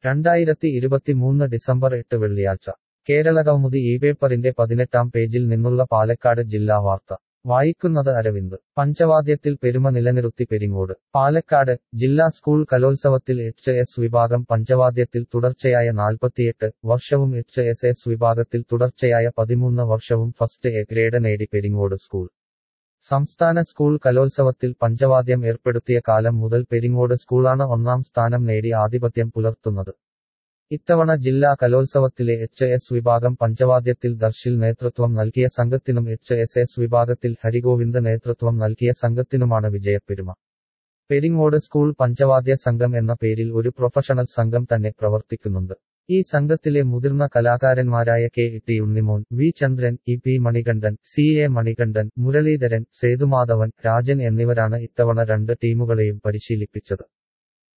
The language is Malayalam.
രണ്ടായിരത്തി ഇരുപത്തിമൂന്ന് ഡിസംബർ എട്ട് വെള്ളിയാഴ്ച കേരള കൗമുദി ഈ പേപ്പറിന്റെ പതിനെട്ടാം പേജിൽ നിന്നുള്ള പാലക്കാട് ജില്ലാ വാർത്ത വായിക്കുന്നത് അരവിന്ദ് പഞ്ചവാദ്യത്തിൽ പെരുമ നിലനിർത്തി പെരിങ്ങോട് പാലക്കാട് ജില്ലാ സ്കൂൾ കലോത്സവത്തിൽ എച്ച് എസ് വിഭാഗം പഞ്ചവാദ്യത്തിൽ തുടർച്ചയായ നാൽപ്പത്തിയെട്ട് വർഷവും എച്ച് എസ് എസ് വിഭാഗത്തിൽ തുടർച്ചയായ പതിമൂന്ന് വർഷവും ഫസ്റ്റ് എ ഗ്രേഡ് നേടി പെരിങ്ങോട് സ്കൂൾ സംസ്ഥാന സ്കൂൾ കലോത്സവത്തിൽ പഞ്ചവാദ്യം ഏർപ്പെടുത്തിയ കാലം മുതൽ പെരിങ്ങോട് സ്കൂളാണ് ഒന്നാം സ്ഥാനം നേടി ആധിപത്യം പുലർത്തുന്നത് ഇത്തവണ ജില്ലാ കലോത്സവത്തിലെ എച്ച് എസ് വിഭാഗം പഞ്ചവാദ്യത്തിൽ ദർശിൽ നേതൃത്വം നൽകിയ സംഘത്തിനും എച്ച് എസ് എസ് വിഭാഗത്തിൽ ഹരിഗോവിന്ദ് നേതൃത്വം നൽകിയ സംഘത്തിനുമാണ് വിജയപ്പെരുമ പെരിങ്ങോട് സ്കൂൾ പഞ്ചവാദ്യ സംഘം എന്ന പേരിൽ ഒരു പ്രൊഫഷണൽ സംഘം തന്നെ പ്രവർത്തിക്കുന്നുണ്ട് ഈ സംഘത്തിലെ മുതിർന്ന കലാകാരന്മാരായ K T Unnimon V Chandran E P Manikandan C A Manikandan Muraleedharan Sethumadhavan Rajan എന്നിവരാണ് ഇത്തവണ രണ്ട് ടീമുകളെയും പരിശീലിപ്പിച്ചത്